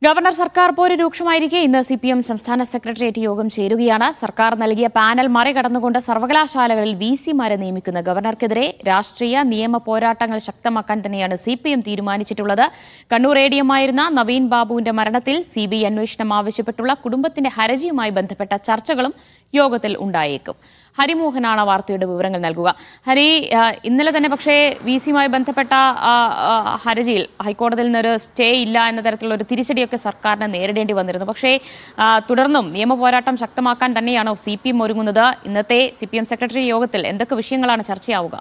governor സർക്കാർ പോര് രൂക്ഷമായിരിക്കെ ഇന്ന് സി പി എം സംസ്ഥാന സെക്രട്ടേറിയറ്റ് യോഗം ചേരുകയാണ് സർക്കാർ നൽകിയ പാനൽ മറികടന്നുകൊണ്ട് സർവകലാശാലകളിൽ വി സിമാരെ നിയമിക്കുന്ന ഗവർണർക്കെതിരെ രാഷ്ട്രീയ നിയമ പോരാട്ടങ്ങൾ ശക്തമാക്കാൻ തന്നെയാണ് സി പി എം തീരുമാനിച്ചിട്ടുള്ളത് കണ്ണൂർ എ ഡി എമായിരുന്ന നവീൻ ബാബുവിന്റെ മരണത്തിൽ സി ബി ഐ അന്വേഷണം ആവശ്യപ്പെട്ടുള്ള കുടുംബത്തിന്റെ ഹർജിയുമായി ബന്ധപ്പെട്ട ചർച്ചകളും യോഗത്തിൽ ഉണ്ടായേക്കും ഹരിമോഹനാണ് വാർത്തയുടെ വിവരങ്ങൾ നൽകുക ഹരി ആ, ഇന്നലെ തന്നെ പക്ഷേ വി സിയുമായി ബന്ധപ്പെട്ട ആ, ആ, ഹർജിയിൽ ഹൈക്കോടതിയിൽ നിന്നൊരു സ്റ്റേ ഇല്ല എന്ന തരത്തിലുള്ള ഒരു തിരിച്ചടിയൊക്കെ സർക്കാരിന് നേരിടേണ്ടി വന്നിരുന്നു പക്ഷേ ആ, തുടർന്നും നിയമ പോരാട്ടം ശക്തമാക്കാൻ തന്നെയാണോ സി പി എം ഒരുങ്ങുന്നത് ഇന്നത്തെ സി പി എം സെക്രട്ടറി യോഗത്തിൽ എന്തൊക്കെ വിഷയങ്ങളാണ് ചർച്ചയാവുക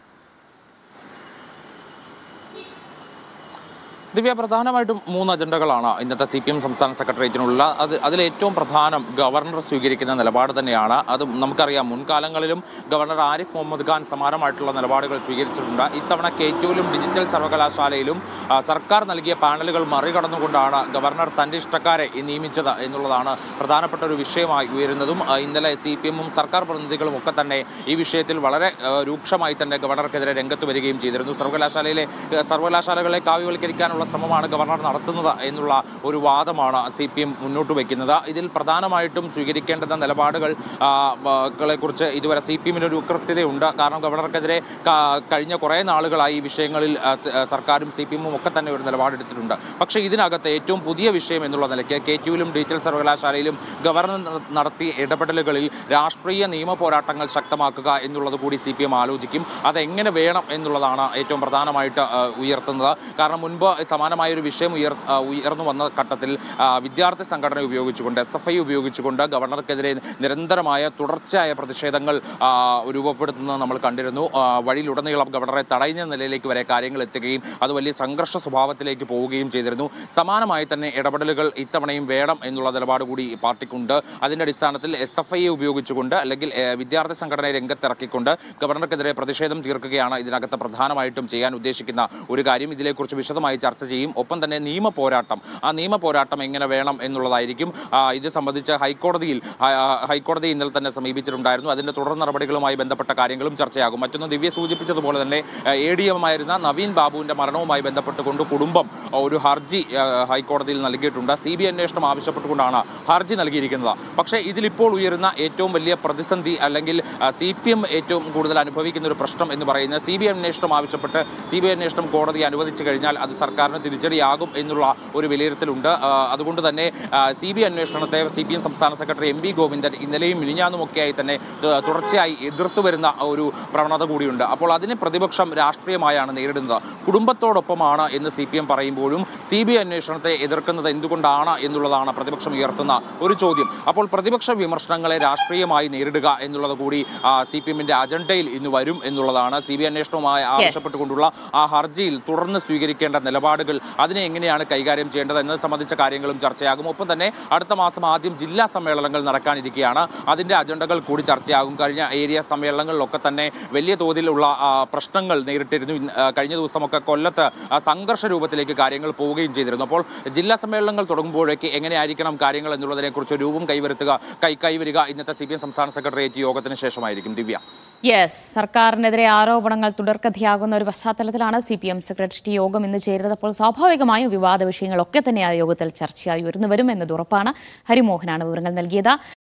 ദിവ്യ പ്രധാനമായിട്ടും മൂന്ന് അജണ്ടകളാണ് ഇന്നത്തെ സി പി എം സംസ്ഥാന സെക്രട്ടേറിയറ്റിനുള്ള അത് അതിൽ ഏറ്റവും പ്രധാനം ഗവർണർ സ്വീകരിക്കുന്ന നിലപാട് തന്നെയാണ് അത് നമുക്കറിയാം മുൻകാലങ്ങളിലും ഗവർണർ ആരിഫ് മുഹമ്മദ് ഖാൻ സമാനമായിട്ടുള്ള നിലപാടുകൾ സ്വീകരിച്ചിട്ടുണ്ട് ഇത്തവണ കേറ്റുവിലും ഡിജിറ്റൽ സർവകലാശാലയിലും ആ, സർക്കാർ നൽകിയ പാനലുകൾ മറികടന്നുകൊണ്ടാണ് ഗവർണർ തന്റെ ഇഷ്ടക്കാരെ ഈ നിയമിച്ചത് എന്നുള്ളതാണ് പ്രധാനപ്പെട്ട ഒരു വിഷയമായി ഉയരുന്നതും ആ, ഇന്നലെ സി പി എമ്മും സർക്കാർ പ്രതിനിധികളും ഒക്കെ തന്നെ ഈ വിഷയത്തിൽ വളരെ ആ, രൂക്ഷമായി തന്നെ ഗവർണർക്കെതിരെ രംഗത്ത് വരികയും ചെയ്തിരുന്നു സർവകലാശാലയിലെ ആ, സർവകലാശാലകളെ കാവ്യവൽക്കരിക്കാനുള്ള ശ്രമമാണ് ഗവർണർ നടത്തുന്നത് എന്നുള്ള ഒരു വാദമാണ് സി പി എം മുന്നോട്ട് വയ്ക്കുന്നത് ഇതിൽ പ്രധാനമായിട്ടും സ്വീകരിക്കേണ്ടുന്ന നിലപാടുകൾ ആ, ബ- കളെ കുറിച്ച് ഇതുവരെ സി പി എമ്മിന് ഒരു കൃത്യതയുണ്ട് കാരണം ഗവർണർക്കെതിരെ ക- കഴിഞ്ഞ കുറേ നാളുകളായി ഈ വിഷയങ്ങളിൽ ആ, സ- ആ, സർക്കാരും സി പി എമ്മും ഒക്കെ തന്നെ ഒരു നിലപാടെടുത്തിട്ടുണ്ട് പക്ഷേ ഇതിനകത്ത് ഏറ്റവും പുതിയ വിഷയം എന്നുള്ള നിലയ്ക്ക് കെ ടിയുവിലും ഡിജിറ്റൽ സർവകലാശാലയിലും ഗവർണർ ന- നടത്തിയ ഇടപെടലുകളിൽ രാഷ്ട്രീയ നിയമ പോരാട്ടങ്ങൾ ശക്തമാക്കുക എന്നുള്ളത് കൂടി സി പി എം ആലോചിക്കും അതെങ്ങനെ വേണം എന്നുള്ളതാണ് ഏറ്റവും പ്രധാനമായിട്ട് ആ, ഉയർത്തുന്നത് കാരണം മുൻപ് സമാനമായ ഒരു വിഷയം ഉയർ ആ, ഉയർന്നു വന്ന ഘട്ടത്തിൽ ആ, വിദ്യാർത്ഥി സംഘടന ഉപയോഗിച്ചുകൊണ്ട് എസ് എഫ് ഐ ഉപയോഗിച്ചുകൊണ്ട് ഗവർണർക്കെതിരെ നിരന്തരമായ തുടർച്ചയായ പ്രതിഷേധങ്ങൾ ആ, രൂപപ്പെടുത്തുന്നത് നമ്മൾ കണ്ടിരുന്നു ആ, വഴിയിലുടനീളം ഗവർണറെ തടയുന്ന നിലയിലേക്ക് വരെ കാര്യങ്ങൾ എത്തുകയും അത് വലിയ സംഘർഷ സ്വഭാവത്തിലേക്ക് പോവുകയും ചെയ്തിരുന്നു സമാനമായി തന്നെ ഇടപെടലുകൾ ഇത്തവണയും വേണം എന്നുള്ള നിലപാട് കൂടി ഈ പാർട്ടിക്കുണ്ട് അതിന്റെ അടിസ്ഥാനത്തിൽ എസ് എഫ് ഐയെ ഉപയോഗിച്ചുകൊണ്ട് അല്ലെങ്കിൽ ഏ, വിദ്യാർത്ഥി സംഘടനയെ രംഗത്തിറക്കിക്കൊണ്ട് ഗവർണർക്കെതിരെ പ്രതിഷേധം തീർക്കുകയാണ് ഇതിനകത്ത് പ്രധാനമായിട്ടും ചെയ്യാൻ ഉദ്ദേശിക്കുന്ന ഒരു കാര്യം ഇതിനെക്കുറിച്ച് വിശദമായി ചർച്ച ചെയ്യും ഒപ്പം തന്നെ നിയമ പോരാട്ടം ആ നിയമ പോരാട്ടം എങ്ങനെ വേണം എന്നുള്ളതായിരിക്കും ആ, ഇത് സംബന്ധിച്ച് ഹൈക്കോടതിയിൽ ആ, ഹൈക്കോടതി ഇന്നലെ തന്നെ സമീപിച്ചിട്ടുണ്ടായിരുന്നു അതിന്റെ തുടർ നടപടികളുമായി ബന്ധപ്പെട്ട കാര്യങ്ങളും ചർച്ചയാകും മറ്റൊന്ന് ദിവ്യ സൂചിപ്പിച്ചതുപോലെ തന്നെ എ ഡി എം ആയിരുന്ന നവീൻ ബാബുവിന്റെ മരണവുമായി ബന്ധപ്പെട്ടുകൊണ്ട് കുടുംബം ആ, ഒരു ഹർജി ആ, ഹൈക്കോടതിയിൽ നൽകിയിട്ടുണ്ട് സി ബി അന്വേഷണം ആവശ്യപ്പെട്ടുകൊണ്ടാണ് ഹർജി നൽകിയിരിക്കുന്നത് പക്ഷേ ഇതിലിപ്പോൾ ഉയരുന്ന ഏറ്റവും വലിയ പ്രതിസന്ധി അല്ലെങ്കിൽ സി പി എം ഏറ്റവും കൂടുതൽ അനുഭവിക്കുന്ന ഒരു പ്രശ്നം എന്ന് പറയുന്നത് സി ബി ഐ അന്വേഷണം ആവശ്യപ്പെട്ട് സി ബി ഐ അന്വേഷണം കോടതി അനുവദിച്ചു കഴിഞ്ഞാൽ അത് സർക്കാരിന് തിരിച്ചടിയാകും എന്നുള്ള ഒരു വിലയിരുത്തലുണ്ട് ആ, അതുകൊണ്ട് തന്നെ സി ബി ഐ അന്വേഷണത്തെ സി പി എം സംസ്ഥാന സെക്രട്ടറി എം വി ഗോവിന്ദൻ ഇന്നലെയും മിനിഞ്ഞാന്നുമൊക്കെയായി തന്നെ ത- തുടർച്ചയായി എതിർത്തു വരുന്ന ഒരു പ്രവണത കൂടിയുണ്ട് അപ്പോൾ അതിനെ പ്രതിപക്ഷം രാഷ്ട്രീയമായാണ് നേരിടുന്നത് കുടുംബത്തോടൊപ്പമാണ് എന്ന് സി പി എം പറയുമ്പോഴും സി ബി ഐ അന്വേഷണത്തെ എതിർക്കുന്നത് എന്തുകൊണ്ടാണ് എന്നുള്ളതാണ് പ്രതിപക്ഷം ഉയർത്തുന്ന ഒരു ചോദ്യം അപ്പോൾ പ്രതിപക്ഷ വിമർശനങ്ങളെ രാഷ്ട്രീയമായി നേരിടുക എന്നുള്ളത് കൂടി സി പി എമ്മിന്റെ അജണ്ടയിൽ ഇന്ന് വരും എന്നുള്ളതാണ് സി ബി അന്വേഷണവുമായി ആവശ്യപ്പെട്ടുകൊണ്ടുള്ള ആ ഹർജിയിൽ തുടർന്ന് സ്വീകരിക്കേണ്ട നിലപാടുകൾ അതിനെ എങ്ങനെയാണ് കൈകാര്യം ചെയ്യേണ്ടത് എന്നത് സംബന്ധിച്ച കാര്യങ്ങളും ചർച്ചയാകും ഒപ്പം തന്നെ അടുത്ത മാസം ആദ്യം ജില്ലാ സമ്മേളനങ്ങൾ നടക്കാനിരിക്കുകയാണ് അതിന്റെ അജണ്ടകൾ കൂടി ചർച്ചയാകും കഴിഞ്ഞ ഏരിയ സമ്മേളനങ്ങളിലൊക്കെ തന്നെ വലിയ തോതിലുള്ള ആ, പ്രശ്നങ്ങൾ നേരിട്ടിരുന്നു ഇന്ന്, ആ, കഴിഞ്ഞ ദിവസമൊക്കെ കൊല്ലത്ത് ആ, സംഘർഷ രൂപത്തിലേക്ക് കാര്യങ്ങൾ പോവുകയും ചെയ്തിരുന്നു അപ്പോൾ ജില്ലാ സമ്മേളനങ്ങൾ തുടങ്ങുമ്പോഴേക്ക് എങ്ങനെയായിരിക്കണം കാര്യങ്ങൾ എന്നുള്ളതിനെ കുറിച്ച് രൂപം കൈവരുത്തുക കൈ കൈവരിക ഇന്നത്തെ സി പി എം സംസ്ഥാന സെക്രട്ടേറിയറ്റ് യോഗത്തിന് ശേഷമായിരിക്കും ദിവ്യ യെസ് സർക്കാരിനെതിരെ ആരോപണങ്ങൾ തുടർക്കഥയാകുന്ന ഒരു പശ്ചാത്തലത്തിലാണ് സി പി എം സെക്രട്ടറി യോഗം ഇന്ന് ചേരുന്നത് അപ്പോൾ സ്വാഭാവികമായും വിവാദ വിഷയങ്ങളൊക്കെ തന്നെ ആ യോഗത്തിൽ ചർച്ചയായി ഉയർന്നു വരും എന്നത് ഉറപ്പാണ് ഹരിമോഹനാണ് വിവരങ്ങൾ നൽകിയത്